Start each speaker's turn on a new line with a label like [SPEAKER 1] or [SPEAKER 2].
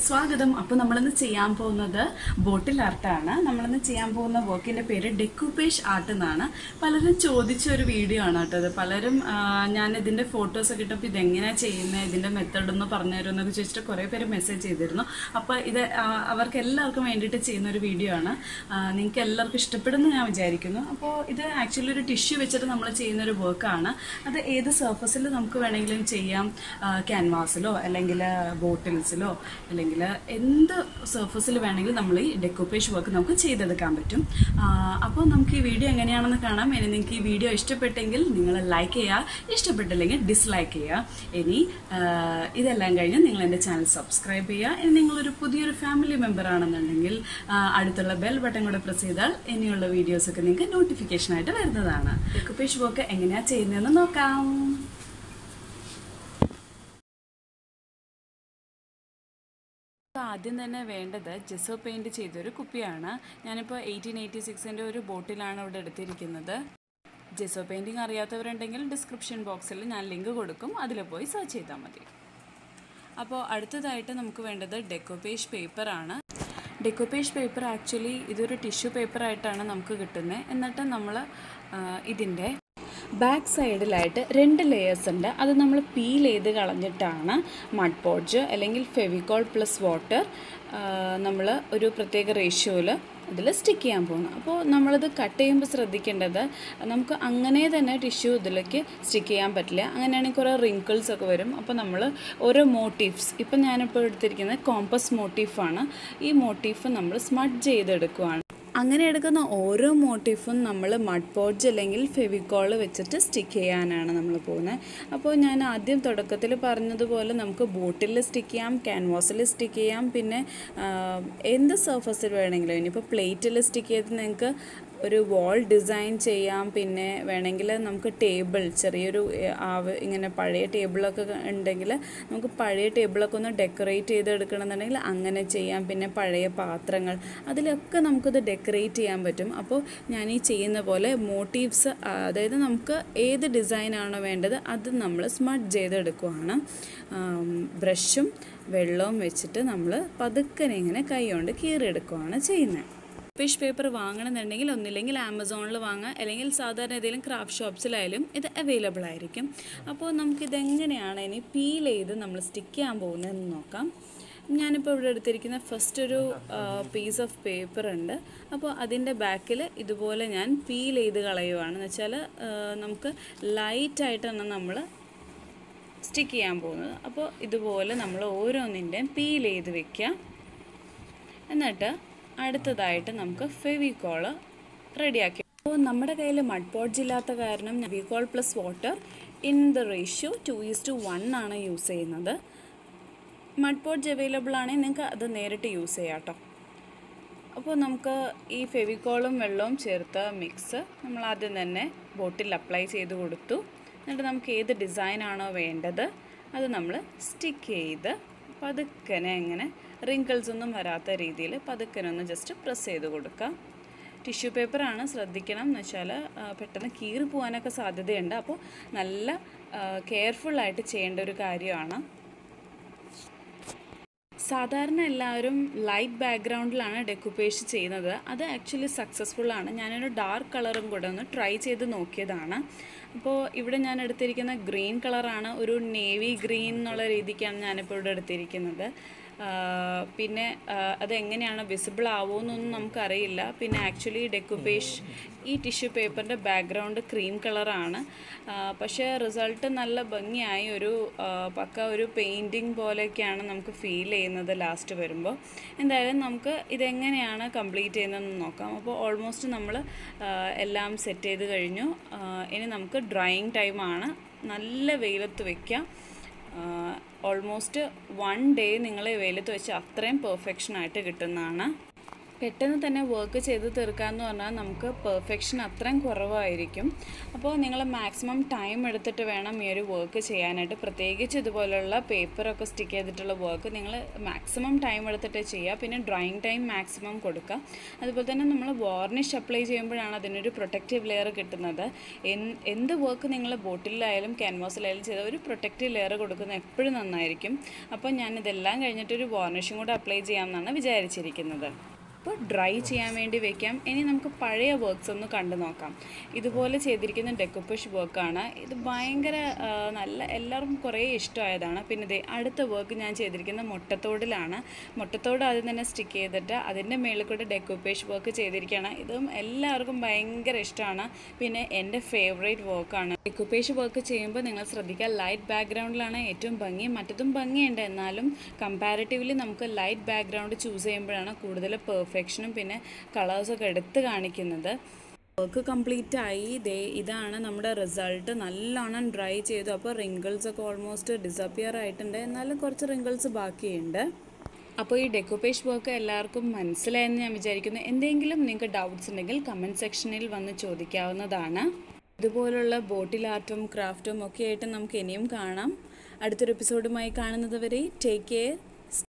[SPEAKER 1] സ്വാഗതം അപ്പോൾ നമ്മളിന്ന് ചെയ്യാൻ പോകുന്നത് ബോട്ടിൽ ആർട്ടാണ് നമ്മളിന്ന് ചെയ്യാൻ പോകുന്ന വർക്കിന്റെ പേര് ഡെക്കുപേഷ് ആർട്ട് എന്നാണ് പലരും ചോദിച്ച ഒരു വീഡിയോ ആണ് കേട്ടോ ഇത് പലരും ആ, ഞാൻ ഇതിന്റെ ഫോട്ടോസ് ഒക്കെ ഇട്ടപ്പോൾ ഇതെങ്ങനെയാണ് ചെയ്യുന്നത് ഇതിന്റെ മെത്തേഡ് ഒന്ന് പറഞ്ഞു തരുമോ എന്നൊക്കെ ചോദിച്ചിട്ട് കുറേ പേര് മെസ്സേജ് ചെയ്തിരുന്നു അപ്പോൾ ഇത് ആ, അവർക്ക് എല്ലാവർക്കും വേണ്ടിയിട്ട് ചെയ്യുന്ന ഒരു വീഡിയോ ആണ് നിങ്ങൾക്ക് എല്ലാവർക്കും ഇഷ്ടപ്പെടുന്നു ഞാൻ വിചാരിക്കുന്നു അപ്പോൾ ഇത് ആക്ച്വലി ഒരു ടിഷ്യൂ വെച്ചിട്ട് നമ്മൾ ചെയ്യുന്ന ഒരു വർക്കാണ് അത് ഏത് സർഫസിൽ നമുക്ക് വേണമെങ്കിലും ചെയ്യാം ക്യാൻവാസിലോ അല്ലെങ്കിൽ ബോട്ടിൽസിലോ അല്ലെങ്കിൽ എന്ത് സർഫസിൽ വേണമെങ്കിലും നമ്മൾ ഈ ഡെക്കോപ്പേഷ് വർക്ക് നമുക്ക് ചെയ്തെടുക്കാൻ പറ്റും അപ്പോൾ നമുക്ക് ഈ വീഡിയോ എങ്ങനെയാണെന്ന് കാണാം ഇനി നിങ്ങൾക്ക് ഈ വീഡിയോ ഇഷ്ടപ്പെട്ടെങ്കിൽ നിങ്ങൾ ലൈക്ക് ചെയ്യുക ഇഷ്ടപ്പെട്ടില്ലെങ്കിൽ ഡിസ്ലൈക്ക് ചെയ്യുക ഇനി ആ, ഇതെല്ലാം കഴിഞ്ഞ് നിങ്ങൾ എൻ്റെ ചാനൽ സബ്സ്ക്രൈബ് ചെയ്യുക ഇനി നിങ്ങളൊരു പുതിയൊരു ഫാമിലി മെമ്പർ ആണെന്നുണ്ടെങ്കിൽ ആ, അടുത്തുള്ള ബെൽ ബട്ടൺ കൂടെ പ്രസ് ചെയ്താൽ ഇനിയുള്ള വീഡിയോസൊക്കെ നിങ്ങൾക്ക് നോട്ടിഫിക്കേഷൻ ആയിട്ട് വരുന്നതാണ് ഡെക്കോപ്പേഷ് വർക്ക് എങ്ങനെയാണ് ചെയ്യുന്നതെന്ന് നോക്കാം ആദ്യം തന്നെ വേണ്ടത് ജെസോ പെയിൻറ് ചെയ്തൊരു കുപ്പിയാണ് ഞാനിപ്പോൾ എയ്റ്റീൻ എയ്റ്റി സിക്സിൻ്റെ ഒരു ബോട്ടിലാണ് ഇവിടെ എടുത്തിരിക്കുന്നത് ജെസോ പെയിൻറ്റിങ് അറിയാത്തവരുണ്ടെങ്കിൽ ഡിസ്ക്രിപ്ഷൻ ബോക്സിൽ ഞാൻ ലിങ്ക് കൊടുക്കും അതിൽ പോയി സെർച്ച് ചെയ്താൽ മതി അപ്പോൾ അടുത്തതായിട്ട് നമുക്ക് വേണ്ടത് ഡെക്കോപേഷ് പേപ്പറാണ് ഡെക്കോപേഷ് പേപ്പർ ആക്ച്വലി ഇതൊരു ടിഷ്യൂ പേപ്പറായിട്ടാണ് നമുക്ക് കിട്ടുന്നത് എന്നിട്ട് നമ്മൾ ഇതിൻ്റെ ബാക്ക് സൈഡിലായിട്ട് രണ്ട് ലെയേഴ്സ് ഉണ്ട് അത് നമ്മൾ പീൽ ചെയ്ത് കളഞ്ഞിട്ടാണ് മഡ് പോഡ്ജ് അല്ലെങ്കിൽ ഫെവിക്കോൾ പ്ലസ് വാട്ടർ നമ്മൾ ഒരു പ്രത്യേക റേഷ്യോയിൽ ഇതിൽ സ്റ്റിക്ക് ചെയ്യാൻ പോകുന്നു അപ്പോൾ നമ്മളിത് കട്ട് ചെയ്യുമ്പോൾ ശ്രദ്ധിക്കേണ്ടത് നമുക്ക് അങ്ങനെ തന്നെ ടിഷ്യൂ ഇതിലേക്ക് സ്റ്റിക്ക് ചെയ്യാൻ പറ്റില്ല അങ്ങനെയാണെങ്കിൽ കുറേ റിങ്കിൾസ് ഒക്കെ വരും അപ്പോൾ നമ്മൾ ഓരോ മോട്ടീഫ്സ് ഇപ്പം ഞാനിപ്പോൾ എടുത്തിരിക്കുന്നത് കോമ്പസ് മോട്ടീഫാണ് ഈ മോട്ടീഫ് നമ്മൾ സ്മഡ് ചെയ്തെടുക്കുവാണ് അങ്ങനെ എടുക്കുന്ന ഓരോ മോട്ടീഫും നമ്മൾ മഡ് പോഡ്ജ് അല്ലെങ്കിൽ ഫെവിക്കോൾ വെച്ചിട്ട് സ്റ്റിക്ക് ചെയ്യാനാണ് നമ്മൾ പോകുന്നത് അപ്പോൾ ഞാൻ ആദ്യം തുടക്കത്തിൽ പറഞ്ഞതുപോലെ നമുക്ക് ബോട്ടിൽ സ്റ്റിക്ക് ചെയ്യാം ക്യാൻവാസിൽ സ്റ്റിക്ക് ചെയ്യാം പിന്നെ ആ, എന്ത് സർഫസിൽ വേണമെങ്കിലും ഇനിയിപ്പോൾ പ്ലേറ്റിൽ സ്റ്റിക്ക് ചെയ്ത് നിങ്ങൾക്ക് ഒരു വാൾ ഡിസൈൻ ചെയ്യാം പിന്നെ വേണമെങ്കിൽ നമുക്ക് ടേബിൾ ചെറിയൊരു ഏ, ആവ് ഇങ്ങനെ പഴയ ടേബിളൊക്കെ ഉണ്ടെങ്കിൽ നമുക്ക് പഴയ ടേബിളൊക്കെ ഒന്ന് ഡെക്കറേറ്റ് ചെയ്തെടുക്കണമെന്നുണ്ടെങ്കിൽ അങ്ങനെ ചെയ്യാം പിന്നെ പഴയ പാത്രങ്ങൾ അതിലൊക്കെ നമുക്കിത് ഡെക്കറേറ്റ് ചെയ്യാൻ പറ്റും അപ്പോൾ ഞാൻ ഈ ചെയ്യുന്ന പോലെ മോട്ടീവ്സ് അതായത് നമുക്ക് ഏത് ഡിസൈനാണോ വേണ്ടത് അത് നമ്മൾ സ്മഡ് ചെയ്തെടുക്കുവാണ് ബ്രഷും വെള്ളവും വെച്ചിട്ട് നമ്മൾ പതുക്കനെ ഇങ്ങനെ കൈ കൊണ്ട് കീറിയെടുക്കുകയാണ് ചെയ്യുന്നത് ഫിഷ് പേപ്പർ വാങ്ങണമെന്നുണ്ടെങ്കിൽ ഒന്നില്ലെങ്കിൽ ആമസോണിൽ വാങ്ങാം അല്ലെങ്കിൽ സാധാരണ ഏതെങ്കിലും ക്രാഫ്റ്റ് ഷോപ്സിലായാലും ഇത് അവൈലബിൾ ആയിരിക്കും അപ്പോൾ നമുക്കിതെങ്ങനെയാണ് ഇനി പീൽ ചെയ്ത് നമ്മൾ സ്റ്റിക്ക് ചെയ്യാൻ പോകുന്നതെന്ന് നോക്കാം ഞാനിപ്പോൾ ഇവിടെ എടുത്തിരിക്കുന്ന ഫസ്റ്റ് ഒരു പീസ് ഓഫ് പേപ്പർ ഉണ്ട് അപ്പോൾ അതിൻ്റെ ബാക്കിൽ ഇതുപോലെ ഞാൻ പീൽ ചെയ്ത് കളയുവാണ് എന്ന് വെച്ചാൽ നമുക്ക് ലൈറ്റായിട്ടാണ് നമ്മൾ സ്റ്റിക്ക് ചെയ്യാൻ പോകുന്നത് അപ്പോൾ ഇതുപോലെ നമ്മൾ ഓരോന്നിൻ്റെയും പീൽ ചെയ്ത് വെക്കുക എന്നിട്ട് അടുത്തതായിട്ട് നമുക്ക് ഫെവിക്കോള് റെഡിയാക്കി അപ്പോൾ നമ്മുടെ കയ്യിൽ മഡ് പോഡ്ജ് ഇല്ലാത്ത കാരണം Fevicol plus water in the ratio two is to one ആണ് യൂസ് ചെയ്യുന്നത് മഡ് പോഡ്ജ് അവൈലബിൾ ആണെങ്കിൽ നിങ്ങൾക്ക് അത് നേരിട്ട് യൂസ് ചെയ്യാം കേട്ടോ അപ്പോൾ നമുക്ക് ഈ ഫെവിക്കോളും വെള്ളവും ചേർത്ത മിക്സ് നമ്മൾ ആദ്യം തന്നെ ബോട്ടിൽ അപ്ലൈ ചെയ്ത് കൊടുത്തു എന്നിട്ട് നമുക്ക് ഏത് ഡിസൈനാണോ വേണ്ടത് അത് നമ്മൾ സ്റ്റിക്ക് ചെയ്ത് പതുക്കനെ ഇങ്ങനെ റിങ്കിൾസ് ഒന്നും വരാത്ത രീതിയിൽ പതുക്കനെ ഒന്ന് ജസ്റ്റ് പ്രസ് ചെയ്ത് കൊടുക്കുക ടിഷ്യൂ പേപ്പറാണ് ശ്രദ്ധിക്കണം എന്ന് വെച്ചാൽ പെട്ടെന്ന് കീറി പോകാനൊക്കെ സാധ്യതയുണ്ട് അപ്പോൾ നല്ല കെയർഫുള്ളായിട്ട് ചെയ്യേണ്ട ഒരു കാര്യമാണ് സാധാരണ എല്ലാവരും ലൈറ്റ് ബാക്ക്ഗ്രൗണ്ടിലാണ് ഡെക്കുപ്പേഷ് ചെയ്യുന്നത് അത് ആക്ച്വലി സക്സസ്ഫുൾ ആണ് ഞാനൊരു ഡാർക്ക് കളറും കൂടെ ഒന്ന് ട്രൈ ചെയ്ത് നോക്കിയതാണ് അപ്പോൾ ഇവിടെ ഞാൻ എടുത്തിരിക്കുന്ന ഗ്രീൻ കളറാണ് ഒരു നേവി ഗ്രീൻ എന്നുള്ള രീതിക്കാണ് ഞാനിപ്പോൾ ഇവിടെ എടുത്തിരിക്കുന്നത് ആ, പിന്നെ ആ, അതെങ്ങനെയാണ് വിസിബിൾ ആവുമെന്നൊന്നും നമുക്കറിയില്ല പിന്നെ ആക്ച്വലി ഡെക്കുപ്പേഷ് ഈ ടിഷ്യൂ പേപ്പറിൻ്റെ ബാക്ക്ഗ്രൗണ്ട് ക്രീം കളറാണ് പക്ഷേ റിസൾട്ട് നല്ല ഭംഗിയായി ഒരു ആ, പക്ക ഒരു പെയിൻറ്റിങ് പോലെയൊക്കെയാണ് നമുക്ക് ഫീൽ ചെയ്യുന്നത് ലാസ്റ്റ് വരുമ്പോൾ എന്തായാലും നമുക്ക് ഇതെങ്ങനെയാണ് കംപ്ലീറ്റ് ചെയ്യുന്നതെന്ന് നോക്കാം അപ്പോൾ ഓൾമോസ്റ്റ് നമ്മൾ എല്ലാം സെറ്റ് ചെയ്ത് കഴിഞ്ഞു ആ, ഇനി നമുക്ക് ഡ്രൈയിങ് ടൈമാണ് നല്ല വെയിലത്ത് വയ്ക്കാം ഓൾമോസ്റ്റ് വൺ ഡേ നിങ്ങൾ വെയിലത്ത് വെച്ച് അത്രയും പെർഫെക്ഷൻ ആയിട്ട് കിട്ടുന്നതാണ് പെട്ടെന്ന് തന്നെ വർക്ക് ചെയ്ത് തീർക്കാമെന്ന് പറഞ്ഞാൽ നമുക്ക് പെർഫെക്ഷൻ അത്രയും കുറവായിരിക്കും അപ്പോൾ നിങ്ങൾ മാക്സിമം ടൈം എടുത്തിട്ട് വേണം ഈ ഒരു വർക്ക് ചെയ്യാനായിട്ട് പ്രത്യേകിച്ച് ഇതുപോലുള്ള പേപ്പറൊക്കെ സ്റ്റിക്ക് ചെയ്തിട്ടുള്ള വർക്ക് നിങ്ങൾ മാക്സിമം ടൈം എടുത്തിട്ട് ചെയ്യുക പിന്നെ ഡ്രോയിങ് ടൈം മാക്സിമം കൊടുക്കുക അതുപോലെ തന്നെ നമ്മൾ വാർണിഷ് അപ്ലൈ ചെയ്യുമ്പോഴാണ് അതിനൊരു പ്രൊട്ടക്റ്റീവ് ലെയർ കിട്ടുന്നത് എൻ- എന്ത് വർക്ക് നിങ്ങൾ ബോട്ടിലായാലും ക്യാൻവാസിലായാലും ചെയ്ത ഒരു പ്രൊട്ടക്റ്റീവ് ലെയർ കൊടുക്കുന്നത് എപ്പോഴും നന്നായിരിക്കും അപ്പോൾ ഞാൻ ഇതെല്ലാം കഴിഞ്ഞിട്ട് ഒരു വാർണിഷും കൂടെ അപ്ലൈ ചെയ്യാമെന്നാണ് വിചാരിച്ചിരിക്കുന്നത് അപ്പോൾ ഡ്രൈ ചെയ്യാൻ വേണ്ടി വെക്കാം ഇനി നമുക്ക് പഴയ വർക്ക്സ് ഒന്ന് കണ്ടു നോക്കാം ഇതുപോലെ ചെയ്തിരിക്കുന്ന ഡെക്കുപ്പഷ് വർക്കാണ് ഇത് ഭയങ്കര ആ, നല്ല എല്ലാവർക്കും കുറേ ഇഷ്ടമായതാണ് പിന്നെ ദേ അടുത്ത വർക്ക് ഞാൻ ചെയ്തിരിക്കുന്ന മുട്ടത്തോടിലാണ് മുട്ടത്തോട് ആദ്യം തന്നെ സ്റ്റിക്ക് ചെയ്തിട്ട് അതിൻ്റെ മേളിൽ കൂടെ ഡെക്കുപ്പേഷ് വർക്ക് ചെയ്തിരിക്കുകയാണ് ഇതും എല്ലാവർക്കും ഭയങ്കര ഇഷ്ടമാണ് പിന്നെ എൻ്റെ ഫേവറേറ്റ് വർക്കാണ് ഡെക്കുപ്പേഷ് വർക്ക് ചെയ്യുമ്പോൾ നിങ്ങൾ ശ്രദ്ധിക്കുക ലൈറ്റ് ബാക്ക്ഗ്രൗണ്ടിലാണ് ഏറ്റവും ഭംഗി മറ്റതും ഭംഗിയുണ്ട് എന്നാലും കമ്പാരിറ്റീവ്ലി നമുക്ക് ലൈറ്റ് ബാക്ക്ഗ്രൗണ്ട് ചൂസ് ചെയ്യുമ്പോഴാണ് കൂടുതൽ പെർഫെക്ഷനും പിന്നെ കളേഴ്സൊക്കെ എടുത്ത് കാണിക്കുന്നത് വർക്ക് കംപ്ലീറ്റ് ആയി ദേ ഇതാണ് നമ്മുടെ റിസൾട്ട് നല്ലോണം ഡ്രൈ ചെയ്തു അപ്പോൾ റിങ്കിൾസ് ഒക്കെ ഓൾമോസ്റ്റ് ഡിസപ്പിയർ ആയിട്ടുണ്ട് എന്നാലും കുറച്ച് റിങ്കിൾസ് ബാക്കിയുണ്ട് അപ്പോൾ ഈ ഡെക്കോപ്പേഷ് വർക്ക് എല്ലാവർക്കും മനസ്സിലായെന്ന് ഞാൻ വിചാരിക്കുന്നു എന്തെങ്കിലും നിങ്ങൾക്ക് ഡൗട്ട്സ് ഉണ്ടെങ്കിൽ കമൻറ്റ് സെക്ഷനിൽ വന്ന് ചോദിക്കാവുന്നതാണ് ഇതുപോലുള്ള ബോട്ടിൽ ആർട്ടും ക്രാഫ്റ്റും ഒക്കെ ആയിട്ട് നമുക്ക് ഇനിയും കാണാം അടുത്തൊരു എപ്പിസോഡുമായി കാണുന്നത് വരെ ടേക്ക് കെയർ